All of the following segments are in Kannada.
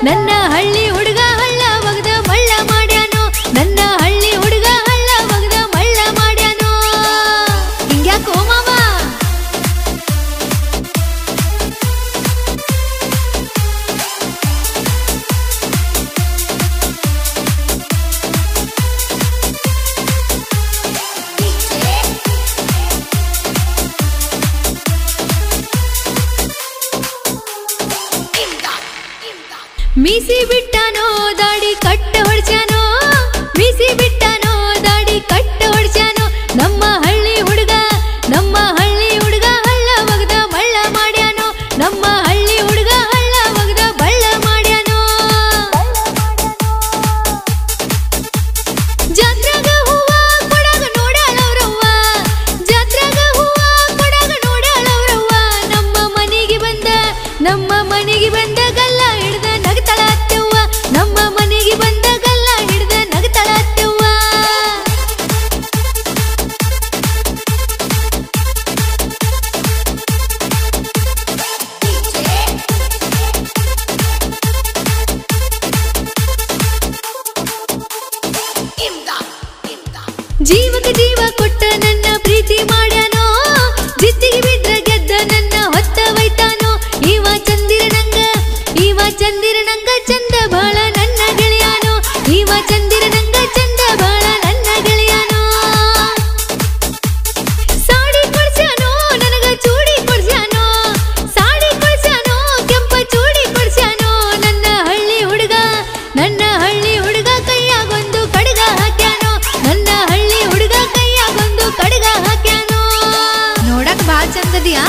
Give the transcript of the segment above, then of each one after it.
ನನ್ನ ಹಳ್ಳಿ ಹುಡುಗ ಹಳ್ಳ ಒಗದ ಮಳ್ಳ ಮಾಡ್ಯಾನೋ ನನ್ನ ಹಳ್ಳಿ ಹುಡುಗ ಹಳ್ಳ ಒಗದ ಮಳ್ಳ ಮಾಡ್ಯಾನೋ ಹಿಂಗ್ಯಾಕೋ ಮಾವ ಮೀಸಿ ಬಿಟ್ಟಾನೋ ದಾಡಿ ಕಟ್ಟ ಹೊಡ್ಸ್ಯಾನೋ ಮೀಸಿ ಬಿಟ್ಟಾನೋ ದಾಡಿ ಕಟ್ಟ ಹೊಡ್ಸ್ಯಾನೋ ನಮ್ಮ ಹಳ್ಳಿ ಹುಡುಗ ನಮ್ಮ ಹಳ್ಳಿ ಹುಡುಗ ಹಳ್ಳ ಒಗದ ಮಳ್ಳ ಮಾಡ್ಯಾನೋ ನಮ್ಮ ಹಳ್ಳಿ ಹುಡುಗ ಹಳ್ಳ ಒಗದ ಬಳ್ಳ ಮಾಡ್ಯಾನೋ ಜಾತ್ರೆಗ ಹೂವ ಕೊಡಾಗ ನೋಡ್ಯಾಳವ್ರವ್ವ ಜಾತ್ರೆಗ ಹೂವ ಕೊಡಾಗ ನೋಡ್ಯಾಳವ್ರವ್ವ ನಮ್ಮ ಮನೆಗೆ ಬಂದ ನಮ್ಮ ಮನೆಗೆ ಬಂದ ಗಲ್ಲ ಹಿಡ್ದ ನಗ್ತಳ ಅತ್ತವ್ವ ನಮ್ಮ ಮನೆಗೆ ಬಂದ ಗಲ್ಲ ಹಿಡ್ದ ನಗ್ತಳ ಅತ್ತವ್ವ ಜೀವಕ್ಕೆ ಜೀವ ಕೊಟ್ಟ ನನ್ನ ಪ್ರೀತಿ ಮಾಡ್ಯಾನೋ ಜಿದ್ದಿಗೆ ಬಿದ್ರ ಗೆದ್ದ ನನ್ನ ಹೊತ್ತ ವೈತಾನೋ ಇವ ಚಂದಿರನಂಗ ಇವ ಚಂದಿರನಂಗ ಚಂದ ಬಾಳ ನನ್ನ ಗೆಳೆಯಾನೋ ಇವ ಚಂದಿರನಂಗ ಚಂದ ಬಾಳ ನನ್ನ ಗೆಳೆಯಾನೋ ಸಾಡಿ ಕೊಡ್ಸ್ಯಾನೋ ನನಗ ಚೂಡಿ ಕೊಡ್ಸ್ಯಾನೋ ಸಾಡಿ ಕೊಡ್ಸ್ಯಾನೋ ಕೆಂಪ ಚೂಡಿ ಕೊಡ್ಸ್ಯಾನೋ ನನ್ನ ಹಳ್ಳಿ ಹುಡುಗ ನನ್ನ ಹಳ್ಳಿ ಹುಡುಗ ಕೈಯಾಗೊಂದು ಕಡಗ ಹಾಕ್ಯಾನೋ ನನ್ನ ಹಳ್ಳಿ ಹುಡುಗ ಕೈಯಾಗೊಂದು ಕಡಗ ಹಾಕ್ಯಾನೋ ನೋಡಕ್ ಬಾಳ ಚಂದದಿಯಾ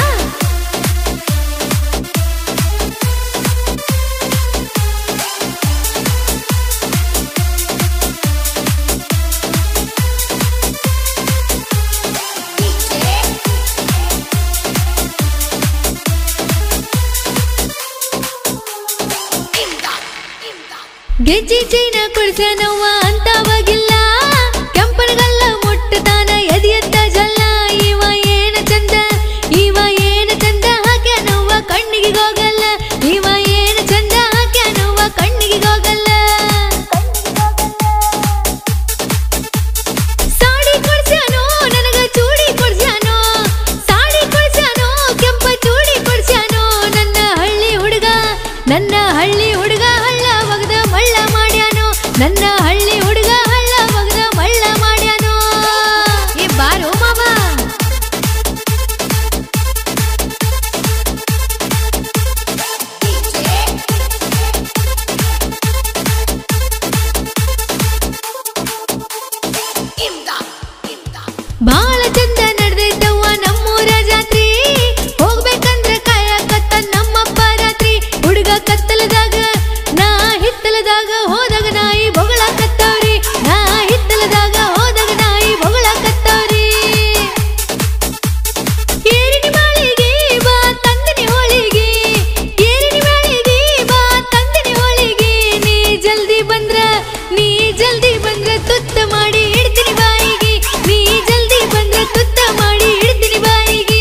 ಗೆಜ್ಜಿ ಚೈನ ಕೊಡ್ಸನವ್ವ ಅಂತವಾಗಿಲ್ಲ ಕೆಂಪನಗಲ್ಲ ಮುಟ್ಟತಾನ ಎದಿಯತ್ತ ಜಲ್ಲ ಇವ ಏನ ಚಂದ ಇವ ಏನ ಚಂದ ಹಾಕ್ಯಾನವ್ವ ಕಣ್ಣಿಗೆ ಹೋಗಲ್ಲ ಇವ ಏನ ಚಂದ ಹಾಕ್ಯಾನವ್ವ ಕಣ್ಣಿಗೆ ಹೋಗಲ್ಲ ಸಾಡಿ ಕೊಡ್ಸ್ಯಾನೋ ನನಗ ಚೂಡಿ ಕೊಡ್ಸ್ಯಾನೋ ಸಾಡಿ ಕೊಡ್ಸ್ಯಾನೋ ಕೆಂಪ ಚೂಡಿ ಕೊಡ್ಸ್ಯಾನೋ ನನ್ನ ಹಳ್ಳಿ ಹುಡುಗ ನನ್ನ ಹಳ್ಳಿ ಹುಡುಗ ಹಳ್ಳ ಒಗದ ಮಳ್ಳ ಮಾಡ್ಯಾನೋ ನನ್ನ ಹಳ್ಳಿ ಹುಡುಗ ಹಳ್ಳ ಒಗದ ಮಳ್ಳ ಮಾಡ್ಯಾನೋ ಏ ಬಾರೋ ಮಾವ ಬಾಳ ಚಂದ ನಡೆದೈತವ್ವ ನಮ್ಮೂರ ಜಾತ್ರಿ ಹೋಗ್ಬೇಕಂದ್ರ ಕಾಯಕತ್ತ ನಮ್ಮಪ್ಪ ರಾತ್ರಿ ಹುಡುಗ ಕತ್ತಲದಾಗ ನಾ ಹಿತ್ತಲದಾಗ ಹೋದಾಗ ನಾಯಿ ಬೊಗಳ ಕತ್ತವ್ರಿ ನಾ ಹಿತ್ತಲದಾಗ ಹೋದಾಗ ನಾಯಿ ಬೊಗಳ ಕತ್ತವ್ರಿ ಏರಿನಿ ಮಾಳಿಗೆ ಬಾ ತಂದಿನಿ ಹೋಳಿಗೆ ಏರಿನಿ ಮಾಳಿಗೆ ಬಾ ತಂದಿನಿ ಹೋಳಿಗೆ ನೀ ಜಲ್ದಿ ಬಂದ್ರ ನೀ ಜಲ್ದಿ ಬಂದ್ರ ತುತ್ತ ಮಾಡಿ ಇಡ್ತೀನಿ ಬಾಯಿಗೆ ನೀ ಜಲ್ದಿ ಬಂದ್ರ ತುತ್ತ ಮಾಡಿ ಇಡ್ತೀನಿ ಬಾಯಿಗೆ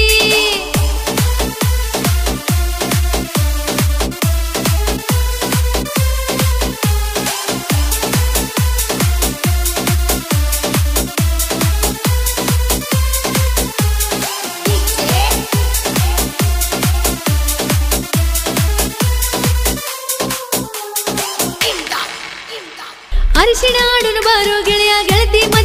ಅರಿಶಿಣ ಆಡುನ ಬಾರೋ ಗೆಳೆಯ ಗೆಳತಿ ಮನೆ